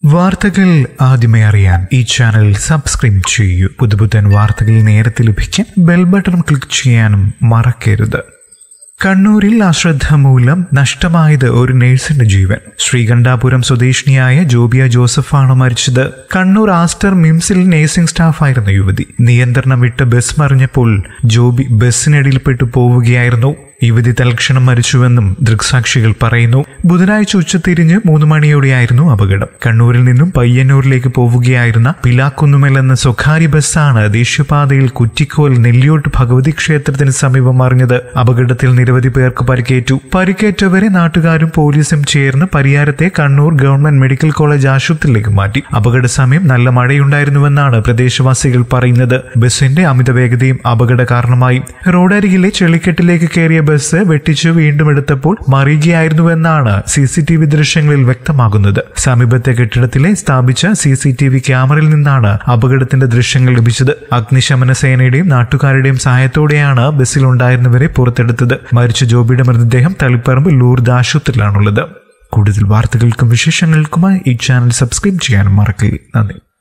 വാർത്തകൾ ആദ്യമേ അറിയാൻ ഈ ചാനൽ സബ്സ്ക്രൈബ് ചെയ്യൂ പുതുപുത്തൻ വാർത്തകൾ നേരത്തെ ലഭിക്കാൻ ബെൽ ബട്ടൺ ക്ലിക്ക് ചെയ്യാനും മറക്കരുത് കണ്ണൂരിൽ അശ്രദ്ധ മൂലം നഷ്ടമായത് ഒരു നഴ്സിന്റെ ജീവൻ ശ്രീകണ്ഠാപുരം സ്വദേശിനിയായ ജോബിയ ജോസഫാണ് മരിച്ചത് കണ്ണൂർ ആസ്റ്റർ മിംസിൽ നഴ്സിംഗ് സ്റ്റാഫായിരുന്ന യുവതി നിയന്ത്രണം വിട്ട് ബസ് മറിഞ്ഞപ്പോൾ ജോബി ബസ്സിനടിയിൽപ്പെട്ടു പോവുകയായിരുന്നു യുവതി തൽക്ഷണം മരിച്ചുവെന്നും ദൃക്സാക്ഷികൾ പറയുന്നു ബുധനാഴ്ച ഉച്ചതിരിഞ്ഞ് മൂന്ന് മണിയോടെയായിരുന്നു അപകടം കണ്ണൂരിൽ നിന്നും പയ്യന്നൂരിലേക്ക് പോവുകയായിരുന്ന പിലാക്കുന്നുമൽ എന്ന സ്വകാര്യ ബസ്സാണ് ദേശീയപാതയിൽ കുറ്റിക്കോൽ നെല്ലിയോട്ട് ഭഗവതി ക്ഷേത്രത്തിന് സമീപം മറിഞ്ഞത് അപകടത്തിൽ നിരവധി പേർക്ക് പരിക്കേറ്റു പരിക്കേറ്റവരെ നാട്ടുകാരും പോലീസും ചേർന്ന് പരിയാരത്തെ കണ്ണൂർ ഗവൺമെന്റ് മെഡിക്കൽ കോളേജ് ആശുപത്രിയിലേക്ക് മാറ്റി അപകട സമയം നല്ല മഴയുണ്ടായിരുന്നുവെന്നാണ് പ്രദേശവാസികൾ പറയുന്നത് ബസിന്റെ അമിത വേഗതയും അപകട കാരണമായി റോഡരികിലെ ചെളിക്കെട്ടിലേക്ക് കയറിയ ബസ് വെട്ടിച്ചു വീണ്ടും എടുത്തപ്പോൾ മറിയുകയായിരുന്നുവെന്നാണ് സി സി ടി വി ദൃശ്യങ്ങളിൽ വ്യക്തമാകുന്നത് സമീപത്തെ കെട്ടിടത്തിലെ സ്ഥാപിച്ച സി സി ടി വി ക്യാമറയിൽ നിന്നാണ് അപകടത്തിന്റെ ദൃശ്യങ്ങൾ ലഭിച്ചത് അഗ്നിശമന സേനയുടെയും നാട്ടുകാരുടെയും സഹായത്തോടെയാണ് ബസ്സിലുണ്ടായിരുന്നവരെ പുറത്തെടുത്തത് മരിച്ച ജോബിയുടെ മൃതദേഹം തളിപ്പറമ്പ് ലൂർദ് ആശുപത്രിയിലാണുള്ളത് കൂടുതൽ വാർത്തകൾക്കും വിശേഷങ്ങൾക്കുമായി ഈ ചാനൽ സബ്സ്ക്രൈബ് ചെയ്യാനും മറക്കില്ല നന്ദി